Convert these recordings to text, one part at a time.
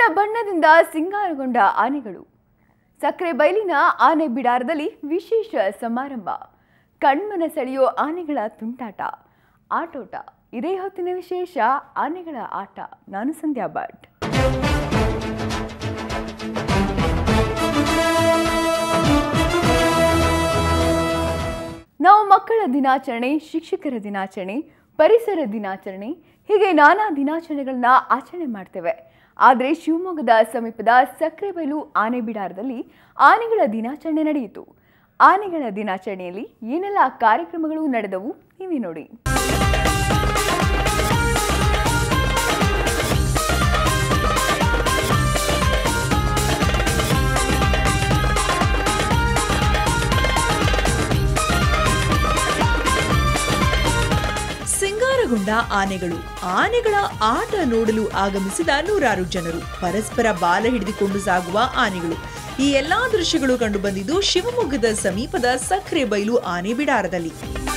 ಬಣ್ಣ ಬಣ್ಣದಿಂದ ಸಿಂಗಾರಗೊಂಡ ಆನೆಗಳು ಸಕ್ಕರೆ ಬಯಲಿನ ಆನೆ ಬಿಡಾರದಲ್ಲಿ ವಿಶೇಷ ಸಮಾರಂಭ ಕಣ್ಮನ ಸೆಳೆಯೋ ಆನೆಗಳ ತುಂಟಾಟ ಆಟೋಟ ಇದೇ ಹೊತ್ತಿನ ವಿಶೇಷ ಆನೆಗಳ ಆಟ ನಾನು ಸಂಧ್ಯಾ ಭಟ್ ನಾವು ಮಕ್ಕಳ ದಿನಾಚರಣೆ ಶಿಕ್ಷಕರ ದಿನಾಚರಣೆ ಪರಿಸರ ದಿನಾಚರಣೆ ಹೀಗೆ ನಾನಾ ದಿನಾಚರಣೆಗಳನ್ನ ಆಚರಣೆ ಮಾಡ್ತೇವೆ ಆದರೆ ಶಿವಮೊಗ್ಗದ ಸಮೀಪದ ಸಕ್ರೆಬೈಲು ಆನೆ ಬಿಡಾರದಲ್ಲಿ ಆನೆಗಳ ದಿನಾಚರಣೆ ನಡೆಯಿತು ಆನೆಗಳ ದಿನಾಚರಣೆಯಲ್ಲಿ ಏನೆಲ್ಲ ಕಾರ್ಯಕ್ರಮಗಳು ನಡೆದವು ನೀವೇ ನೋಡಿ ಸಿಂಗಾರಗೊಂಡ ಆನೆಗಳು ಆನೆಗಳ ಆಟ ನೋಡಲು ಆಗಮಿಸಿದ ನೂರಾರು ಜನರು ಪರಸ್ಪರ ಬಾಲ ಹಿಡಿದುಕೊಂಡು ಸಾಗುವ ಆನೆಗಳು ಈ ಎಲ್ಲಾ ದೃಶ್ಯಗಳು ಕಂಡುಬಂದಿದ್ದು ಶಿವಮೊಗ್ಗದ ಸಮೀಪದ ಸಕ್ರೆ ಬೈಲು ಆನೆ ಬಿಡಾರದಲ್ಲಿ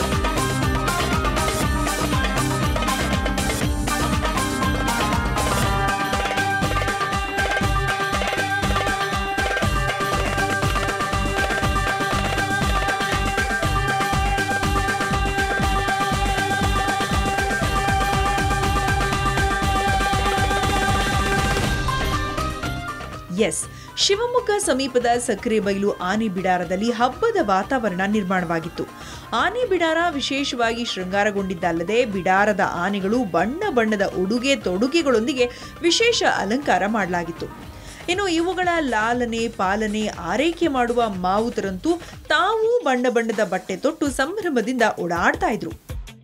ಎಸ್ ಶಿವಮೊಗ್ಗ ಸಮೀಪದ ಸಕ್ಕರೆ ಬೈಲು ಆನೆ ಬಿಡಾರದಲ್ಲಿ ಹಬ್ಬದ ವಾತಾವರಣ ನಿರ್ಮಾಣವಾಗಿತ್ತು ಆನೆ ಬಿಡಾರ ವಿಶೇಷವಾಗಿ ಶೃಂಗಾರಗೊಂಡಿದ್ದಲ್ಲದೆ ಬಿಡಾರದ ಆನೆಗಳು ಬಣ್ಣ ಬಣ್ಣದ ಉಡುಗೆ ತೊಡುಗೆಗಳೊಂದಿಗೆ ವಿಶೇಷ ಅಲಂಕಾರ ಮಾಡಲಾಗಿತ್ತು ಇನ್ನು ಇವುಗಳ ಲಾಲನೆ ಪಾಲನೆ ಆರೈಕೆ ಮಾಡುವ ಮಾವುತರಂತೂ ತಾವೂ ಬಣ್ಣ ಬಣ್ಣದ ಬಟ್ಟೆ ತೊಟ್ಟು ಸಂಭ್ರಮದಿಂದ ಓಡಾಡ್ತಾ ಇದ್ರು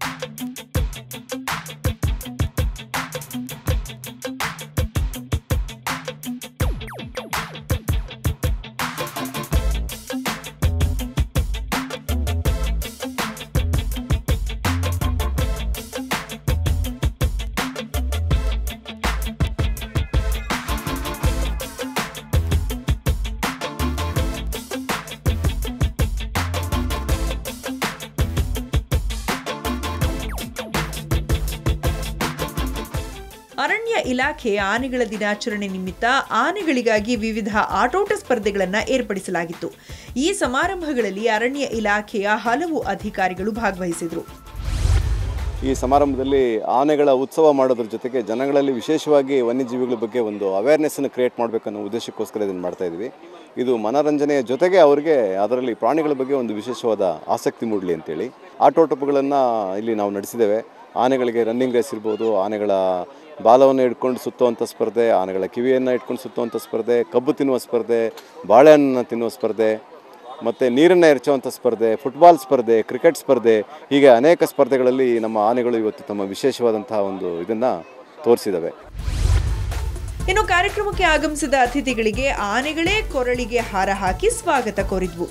ಅರಣ್ಯ ಇಲಾಖೆ ಆನೆಗಳ ದಿನಾಚರಣೆ ನಿಮಿತ್ತ ಆನೆಗಳಿಗಾಗಿ ವಿವಿಧ ಆಟೋಟ ಸ್ಪರ್ಧೆಗಳನ್ನು ಏರ್ಪಡಿಸಲಾಗಿತ್ತು ಈ ಸಮಾರಂಭಗಳಲ್ಲಿ ಅರಣ್ಯ ಇಲಾಖೆಯ ಹಲವು ಅಧಿಕಾರಿಗಳು ಭಾಗವಹಿಸಿದರು ಈ ಸಮಾರಂಭದಲ್ಲಿ ಆನೆಗಳ ಉತ್ಸವ ಮಾಡೋದ್ರ ಜೊತೆಗೆ ಜನಗಳಲ್ಲಿ ವಿಶೇಷವಾಗಿ ವನ್ಯಜೀವಿಗಳ ಬಗ್ಗೆ ಒಂದು ಅವೇರ್ನೆಸ್ಸನ್ನು ಕ್ರಿಯೇಟ್ ಮಾಡಬೇಕನ್ನೋ ಉದ್ದೇಶಕ್ಕೋಸ್ಕರ ಇದನ್ನು ಮಾಡ್ತಾ ಇದ್ವಿ ಇದು ಮನೋರಂಜನೆಯ ಜೊತೆಗೆ ಅವರಿಗೆ ಅದರಲ್ಲಿ ಪ್ರಾಣಿಗಳ ಬಗ್ಗೆ ಒಂದು ವಿಶೇಷವಾದ ಆಸಕ್ತಿ ಮೂಡಲಿ ಅಂತೇಳಿ ಆಟೋಟಪಗಳನ್ನು ಇಲ್ಲಿ ನಾವು ನಡೆಸಿದ್ದೇವೆ ಆನೆಗಳಿಗೆ ರನ್ನಿಂಗ್ ರೇಸ್ ಇರ್ಬೋದು ಆನೆಗಳ ಬಾಲವನ್ನು ಇಟ್ಕೊಂಡು ಸುತ್ತುವಂಥ ಸ್ಪರ್ಧೆ ಆನೆಗಳ ಕಿವಿಯನ್ನು ಇಟ್ಕೊಂಡು ಸುತ್ತುವಂಥ ಸ್ಪರ್ಧೆ ಕಬ್ಬು ತಿನ್ನುವ ಸ್ಪರ್ಧೆ ಬಾಳೆಹಣ್ಣನ್ನು ತಿನ್ನುವ ಸ್ಪರ್ಧೆ ಮತ್ತು ನೀರನ್ನು ಎರಚುವಂಥ ಸ್ಪರ್ಧೆ ಫುಟ್ಬಾಲ್ ಸ್ಪರ್ಧೆ ಕ್ರಿಕೆಟ್ ಸ್ಪರ್ಧೆ ಹೀಗೆ ಅನೇಕ ಸ್ಪರ್ಧೆಗಳಲ್ಲಿ ನಮ್ಮ ಆನೆಗಳು ಇವತ್ತು ತಮ್ಮ ವಿಶೇಷವಾದಂತಹ ಒಂದು ಇದನ್ನು ತೋರಿಸಿದ್ದಾವೆ ಇನ್ನು ಕಾರ್ಯಕ್ರಮಕ್ಕೆ ಆಗಮಿಸಿದ ಅತಿಥಿಗಳಿಗೆ ಆನೆಗಳೇ ಕೊರಳಿಗೆ ಹಾರ ಹಾಕಿ ಸ್ವಾಗತ ಕೋರಿದ್ವು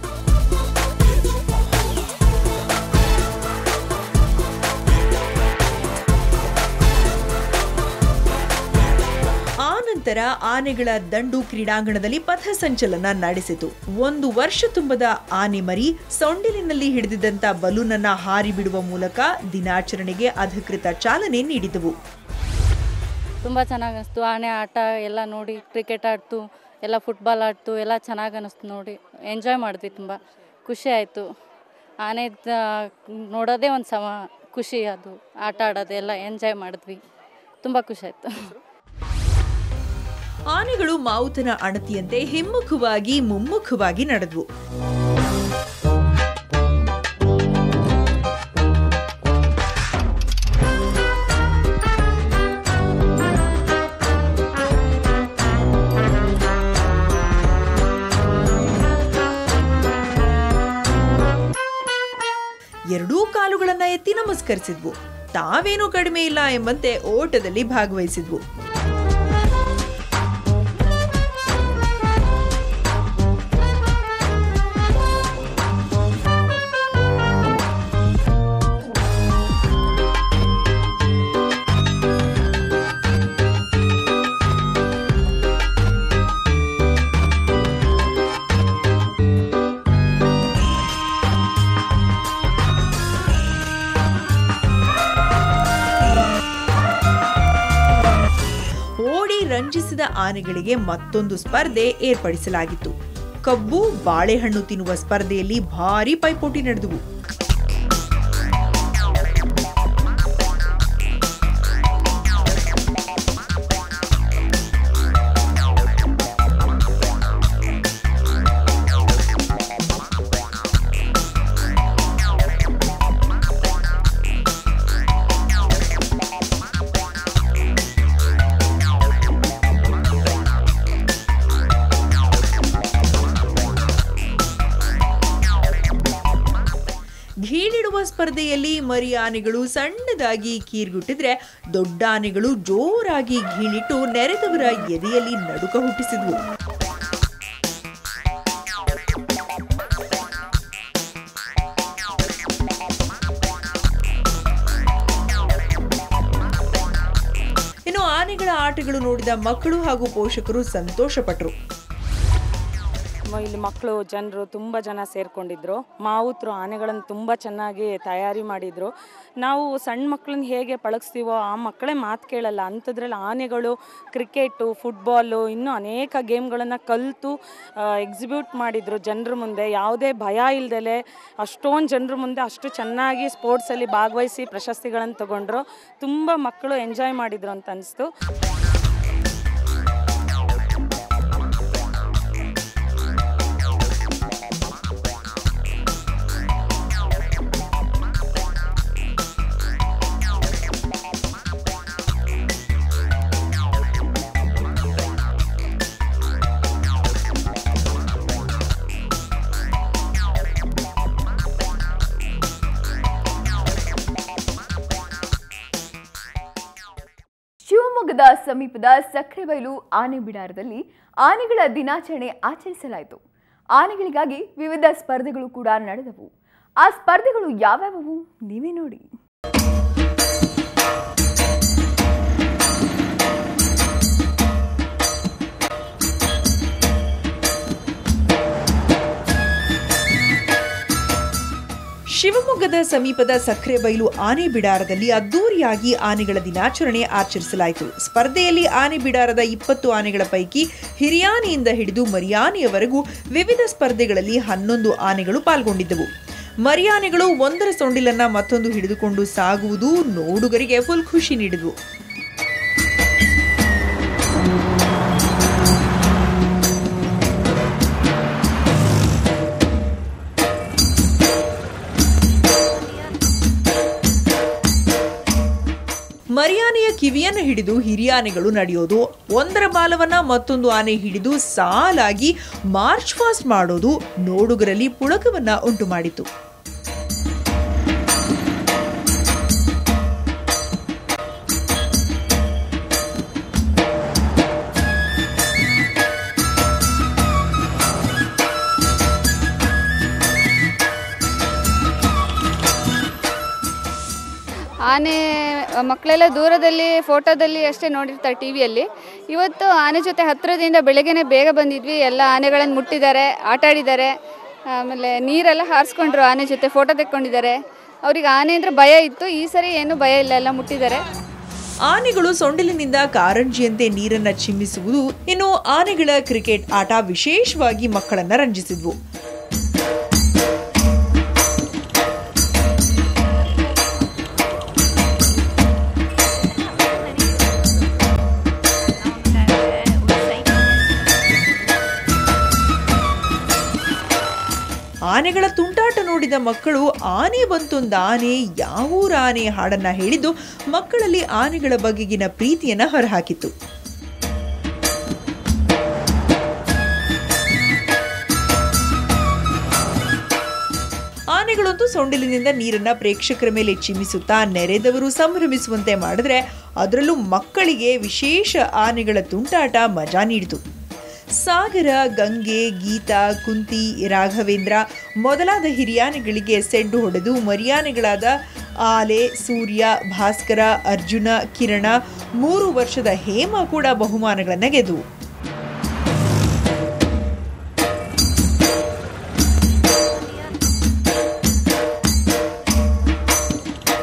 ಆ ನಂತರ ಆನೆಗಳ ದಂಡು ಕ್ರೀಡಾಂಗಣದಲ್ಲಿ ಪಥಸಂಚಲನ ನಡೆಸಿತು ಒಂದು ವರ್ಷ ತುಂಬದ ಆನೆ ಮರಿ ಸೊಂಡಿಲಿನಲ್ಲಿ ಹಿಡಿದಿದ್ದಂತ ಬಲೂನ್ ಅನ್ನ ಹಾರಿ ಬಿಡುವ ಮೂಲಕ ದಿನಾಚರಣೆಗೆ ಅಧಿಕೃತ ಚಾಲನೆ ನೀಡಿದವು ತುಂಬ ಚೆನ್ನಾಗಿ ಅನಿಸ್ತು ಆನೆ ಆಟ ಎಲ್ಲ ನೋಡಿ ಕ್ರಿಕೆಟ್ ಆಡ್ತು ಎಲ್ಲ ಫುಟ್ಬಾಲ್ ಆಡ್ತು ಎಲ್ಲ ಚೆನ್ನಾಗಿ ಅನ್ನಿಸ್ತು ನೋಡಿ ಎಂಜಾಯ್ ಮಾಡಿದ್ವಿ ತುಂಬ ಖುಷಿ ಆಯಿತು ಆನೆ ದ- ನೋಡೋದೇ ಒಂದು ಸಮ ಖುಷಿ ಅದು ಆಟ ಆಡೋದು ಎಲ್ಲ ಎಂಜಾಯ್ ಮಾಡಿದ್ವಿ ತುಂಬ ಖುಷಿ ಆಯಿತು ಆನೆಗಳು ಮಾವುತನ ಅಣತಿಯಂತೆ ಹಿಮ್ಮುಖವಾಗಿ ಮುಮ್ಮುಖವಾಗಿ ನಡೆದ್ವು ಎರಡೂ ಕಾಲುಗಳನ್ನ ಎತ್ತಿ ನಮಸ್ಕರಿಸಿದ್ವು ತಾವೇನೂ ಕಡಿಮೆ ಇಲ್ಲ ಎಂಬಂತೆ ಓಟದಲ್ಲಿ ಭಾಗವಹಿಸಿದ್ವು ರಂಜಿಸಿದ ಆನೆಗಳಿಗೆ ಮತ್ತೊಂದು ಸ್ಪರ್ಧೆ ಏರ್ಪಡಿಸಲಾಗಿತ್ತು ಕಬ್ಬು ಬಾಳೆಹಣ್ಣು ತಿನ್ನುವ ಸ್ಪರ್ಧೆಯಲ್ಲಿ ಭಾರಿ ಪೈಪೋಟಿ ನಡೆದವು ಘೀಳಿಡುವ ಸ್ಪರ್ಧೆಯಲ್ಲಿ ಮರಿ ಆನೆಗಳು ಸಣ್ಣದಾಗಿ ಕೀರ್ಗುಟ್ಟಿದ್ರೆ ದೊಡ್ಡ ಆನೆಗಳು ಜೋರಾಗಿ ಘೀಳಿಟ್ಟು ನೆರೆದವರ ಎದೆಯಲ್ಲಿ ನಡುಕ ಹುಟ್ಟಿಸಿದ್ವು ಇನ್ನು ಆನೆಗಳ ಆಟಗಳು ನೋಡಿದ ಮಕ್ಕಳು ಹಾಗೂ ಪೋಷಕರು ಸಂತೋಷಪಟ್ಟರು ಮ- ಇಲ್ಲಿ ಮಕ್ಕಳು ಜನರು ತುಂಬ ಜನ ಸೇರ್ಕೊಂಡಿದ್ರು ಮಾವುತರು ಆನೆಗಳನ್ನು ತುಂಬ ಚೆನ್ನಾಗಿ ತಯಾರಿ ಮಾಡಿದರು ನಾವು ಸಣ್ಣ ಮಕ್ಕಳನ್ನ ಹೇಗೆ ಪಳಗಿಸ್ತೀವೋ ಆ ಮಕ್ಕಳೇ ಮಾತು ಕೇಳಲ್ಲ ಅಂಥದ್ರಲ್ಲಿ ಆನೆಗಳು ಕ್ರಿಕೆಟು ಫುಟ್ಬಾಲು ಇನ್ನೂ ಅನೇಕ ಗೇಮ್ಗಳನ್ನು ಕಲಿತು ಎಕ್ಸಿಬ್ಯೂಟ್ ಮಾಡಿದರು ಜನರ ಮುಂದೆ ಯಾವುದೇ ಭಯ ಇಲ್ದಲೆ ಅಷ್ಟೊಂದು ಜನರ ಮುಂದೆ ಅಷ್ಟು ಚೆನ್ನಾಗಿ ಸ್ಪೋರ್ಟ್ಸಲ್ಲಿ ಭಾಗವಹಿಸಿ ಪ್ರಶಸ್ತಿಗಳನ್ನು ತಗೊಂಡ್ರು ತುಂಬ ಮಕ್ಕಳು ಎಂಜಾಯ್ ಮಾಡಿದರು ಅಂತ ಅನಿಸ್ತು ಶಿವಮೊಗ್ಗದ ಸಮೀಪದ ಸಕ್ರೆಬೈಲು ಆನೆ ಬಿಡಾರದಲ್ಲಿ ಆನೆಗಳ ದಿನಾಚರಣೆ ಆಚರಿಸಲಾಯಿತು ಆನೆಗಳಿಗಾಗಿ ವಿವಿಧ ಸ್ಪರ್ಧೆಗಳು ಕೂಡ ನಡೆದವು ಆ ಸ್ಪರ್ಧೆಗಳು ಯಾವ್ಯಾವವು ನೀವೇ ನೋಡಿ ಶಿವಮೊಗ್ಗದ ಸಮೀಪದ ಸಕ್ರೆಬೈಲು ಆನೆ ಬಿಡಾರದಲ್ಲಿ ಅದ್ದೂರಿಯಾಗಿ ಆನೆಗಳ ದಿನಾಚರಣೆ ಆಚರಿಸಲಾಯಿತು ಸ್ಪರ್ಧೆಯಲ್ಲಿ ಆನೆ ಬಿಡಾರದ ಇಪ್ಪತ್ತು ಆನೆಗಳ ಪೈಕಿ ಹಿರಿಯಾನೆಯಿಂದ ಹಿಡಿದು ಮರಿಯಾನೆಯವರೆಗೂ ವಿವಿಧ ಸ್ಪರ್ಧೆಗಳಲ್ಲಿ ಹನ್ನೊಂದು ಆನೆಗಳು ಪಾಲ್ಗೊಂಡಿದ್ದವು ಮರಿಯಾನೆಗಳು ಒಂದರ ಸೊಂಡಿಲನ್ನ ಮತ್ತೊಂದು ಹಿಡಿದುಕೊಂಡು ಸಾಗುವುದು ನೋಡುಗರಿಗೆ ಫುಲ್ ಖುಷಿ ನೀಡಿದ್ವು ಮರಿಯಾನೆಯ ಕಿವಿಯನ್ನು ಹಿಡಿದು ಹಿರಿಯಾನೆಗಳು ನಡೆಯೋದು ಒಂದರ ಬಾಲವನ್ನ ಮತ್ತೊಂದು ಆನೆ ಹಿಡಿದು ಸಾಲಾಗಿ ಮಾರ್ಚ್ ಫಾಸ್ಟ್ ಮಾಡೋದು ನೋಡುಗರಲ್ಲಿ ಪುಳಕವನ್ನ ಉಂಟು ಮಾಡಿತು ಆನೆ ಮಕ್ಕಳೆಲ್ಲ ದೂರದಲ್ಲಿ ಫೋಟೋದಲ್ಲಿ ಅಷ್ಟೇ ನೋಡಿರ್ತಾರೆ ಟಿ ವಿಯಲ್ಲಿ ಇವತ್ತು ಆನೆ ಜೊತೆ ಹತ್ತಿರದಿಂದ ಬೆಳಗ್ಗೆನೆ ಬೇಗ ಬಂದಿದ್ವಿ ಎಲ್ಲ ಆನೆಗಳನ್ನು ಮುಟ್ಟಿದ್ದಾರೆ ಆಟ ಆಡಿದ್ದಾರೆ ಆಮೇಲೆ ನೀರೆಲ್ಲ ಹಾರಿಸ್ಕೊಂಡ್ರು ಆನೆ ಜೊತೆ ಫೋಟೋ ತೆಕ್ಕೊಂಡಿದ್ದಾರೆ ಅವ್ರಿಗೆ ಆನೆ ಅಂದರೆ ಭಯ ಇತ್ತು ಈ ಸರಿ ಏನು ಭಯ ಇಲ್ಲ ಎಲ್ಲ ಮುಟ್ಟಿದ್ದಾರೆ ಆನೆಗಳು ಸೊಂಡಿಲಿನಿಂದ ಕಾರಂಜಿಯಂತೆ ನೀರನ್ನ ಚಿಮ್ಮಿಸುವುದು ಇನ್ನು ಆನೆಗಳ ಕ್ರಿಕೆಟ್ ಆಟ ವಿಶೇಷವಾಗಿ ಮಕ್ಕಳನ್ನ ರಂಜಿಸಿದ್ವು ಆನೆಗಳ ತುಂಟಾಟ ನೋಡಿದ ಮಕ್ಕಳು ಆನೆ ಬಂತೊಂದು ಆನೆ ಯಾವೂರ ಆನೆ ಹಾಡನ್ನ ಹೇಳಿದ್ದು ಮಕ್ಕಳಲ್ಲಿ ಆನೆಗಳ ಬಗೆಗಿನ ಪ್ರೀತಿಯನ್ನ ಹೊರಹಾಕಿತು ಆನೆಗಳಂತೂ ಸೊಂಡಿಲಿನಿಂದ ನೀರನ್ನ ಪ್ರೇಕ್ಷಕರ ಮೇಲೆ ಚಿಮ್ಮಿಸುತ್ತಾ ನೆರೆದವರು ಸಂಭ್ರಮಿಸುವಂತೆ ಮಾಡಿದ್ರೆ ಅದರಲ್ಲೂ ಮಕ್ಕಳಿಗೆ ವಿಶೇಷ ಆನೆಗಳ ತುಂಟಾಟ ಮಜಾ ನೀಡಿತು ಸಾಗರ ಗಂಗೆ ಗೀತಾ ಕುಂತಿ ರಾಘವೇಂದ್ರ ಮೊದಲಾದ ಹಿರಿಯಾನೆಗಳಿಗೆ ಸೆಡ್ಡು ಹೊಡೆದು ಮರಿಯಾನೆಗಳಾದ ಆಲೆ ಸೂರ್ಯ ಭಾಸ್ಕರ ಅರ್ಜುನ ಕಿರಣ ಮೂರು ವರ್ಷದ ಹೇಮ ಕೂಡ ಬಹುಮಾನಗಳನ್ನು ಗೆದ್ದುವು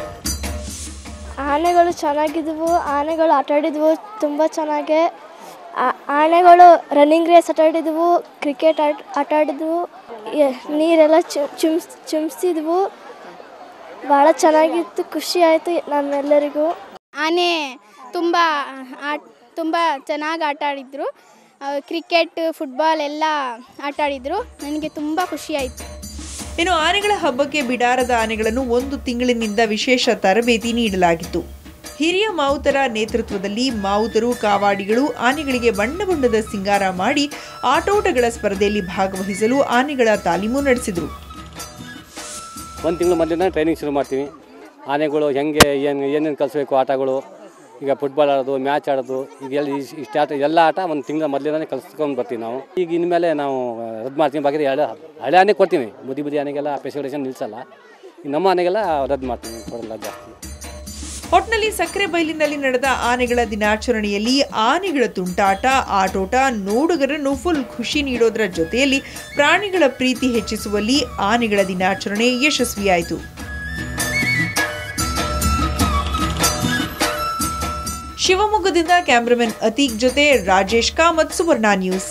ಆನೆಗಳು ಚೆನ್ನಾಗಿದ್ವು ಆನೆಗಳು ಆಟ ಆಡಿದ್ವು ತುಂಬ ಚೆನ್ನಾಗೆ ಆ- ಆನೆಗಳು ರನ್ನಿಂಗ್ ರೇಸ್ ಆಟ ಆಡಿದ್ವು ಕ್ರಿಕೆಟ್ ಆಟ ಆಟ ಆಡಿದ್ವು ಎ- ನೀರೆಲ್ಲ ಚು ಚುಮ್ಸ್ ಚುಮ್ಸಿದ್ವು ಭಾಳ ಚೆನ್ನಾಗಿತ್ತು ಖುಷಿ ಆಯಿತು ನಮ್ಮೆಲ್ಲರಿಗೂ ಆನೆ ತುಂಬ ಆಟ ತುಂಬ ಚೆನ್ನಾಗಿ ಆಟ ಆಡಿದರು ಕ್ರಿಕೆಟ್ ಫುಟ್ಬಾಲ್ ಎಲ್ಲ ಆಟ ಆಡಿದರು ನನಗೆ ತುಂಬ ಖುಷಿಯಾಯಿತು ಇನ್ನು ಆನೆಗಳ ಹಬ್ಬಕ್ಕೆ ಬಿಡಾರದ ಆನೆಗಳನ್ನು ಒಂದು ತಿಂಗಳಿನಿಂದ ವಿಶೇಷ ತರಬೇತಿ ನೀಡಲಾಗಿತ್ತು ಹಿರಿಯ ಮಾವುತರ ನೇತೃತ್ವದಲ್ಲಿ ಮಾವುತರು ಕಾವಾಡಿಗಳು ಆನೆಗಳಿಗೆ ಬಣ್ಣ ಬಣ್ಣದ ಸಿಂಗಾರ ಮಾಡಿ ಆಟೋಟಗಳ ಸ್ಪರ್ಧೆಯಲ್ಲಿ ಭಾಗವಹಿಸಲು ಆನೆಗಳ ತಾಲೀಮು ನಡೆಸಿದರು ಒಂದು ತಿಂಗಳು ಮೊದಲಿಂದ ಟ್ರೈನಿಂಗ್ ಶುರು ಮಾಡ್ತೀವಿ ಆನೆಗಳು ಹೆಂಗೆ ಏನು ಏನೇನು ಕಲಿಸ್ಬೇಕು ಆಟಗಳು ಈಗ ಫುಟ್ಬಾಲ್ ಆಡೋದು ಮ್ಯಾಚ್ ಆಡೋದು ಈಗ ಎಲ್ಲ ಇಸ್- ಇಷ್ಟ ಆಟ ಎಲ್ಲ ಆಟ ಒಂದು ತಿಂಗಳ ಮೊದಲಿಂದನೇ ಕಲಿಸ್ಕೊಂಡು ಬರ್ತೀವಿ ನಾವು ಈಗ ಇನ್ಮೇಲೆ ನಾವು ರದ್ದು ಮಾಡ್ತೀವಿ ಬಾಕಿ ಹಳೆ ಹಳೆ ಆನೆ ಕೊಡ್ತೀವಿ ಬುದ್ಧಿ ಬುದ್ಧಿ ಆನೆಗೆಲ್ಲ ಫೆಸಿಲಿಟೇಷನ್ ನಿಲ್ಲಿಸಲ್ಲ ಈ ನಮ್ಮ ಆನೆಗೆಲ್ಲ ರದ್ದು ಮಾಡ್ತೀವಿ ಕೊಡಲ್ಲ ಜಾಸ್ತಿ ಒಟ್ನಲ್ಲಿ ಸಕ್ಕರೆ ಬೈಲಿನಲ್ಲಿ ನಡೆದ ಆನೆಗಳ ದಿನಾಚರಣೆಯಲ್ಲಿ ಆನೆಗಳ ತುಂಟಾಟ ಆಟೋಟ ನೋಡುಗರನ್ನು ಫುಲ್ ಖುಷಿ ನೀಡೋದರ ಜೊತೆಯಲ್ಲಿ ಪ್ರಾಣಿಗಳ ಪ್ರೀತಿ ಹೆಚ್ಚಿಸುವಲ್ಲಿ ಆನೆಗಳ ದಿನಾಚರಣೆ ಯಶಸ್ವಿಯಾಯಿತು ಶಿವಮೊಗ್ಗದಿಂದ ಕ್ಯಾಮ್ರಾಮನ್ ಅತೀಕ್ ಜೊತೆ ರಾಜೇಶ್ ಕಾಮತ್ ಸುವರ್ಣ ನ್ಯೂಸ್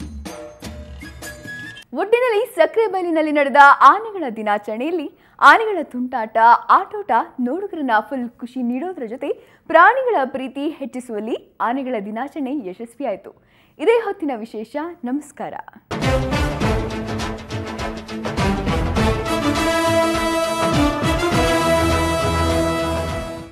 ಒಟ್ಟಿನಲ್ಲಿ ಸಕ್ಕರೆ ಬಯಲಿನಲ್ಲಿ ನಡೆದ ಆನೆಗಳ ದಿನಾಚರಣೆಯಲ್ಲಿ ಆನೆಗಳ ತುಂಟಾಟ ಆಟೋಟ ನೋಡುಗರನ್ನ ಫುಲ್ ಖುಷಿ ನೀಡೋದ್ರ ಜೊತೆ ಪ್ರಾಣಿಗಳ ಪ್ರೀತಿ ಹೆಚ್ಚಿಸುವಲ್ಲಿ ಆನೆಗಳ ದಿನಾಚರಣೆ ಯಶಸ್ವಿಯಾಯಿತು ಇದೇ ಹೊತ್ತಿನ ವಿಶೇಷ ನಮಸ್ಕಾರ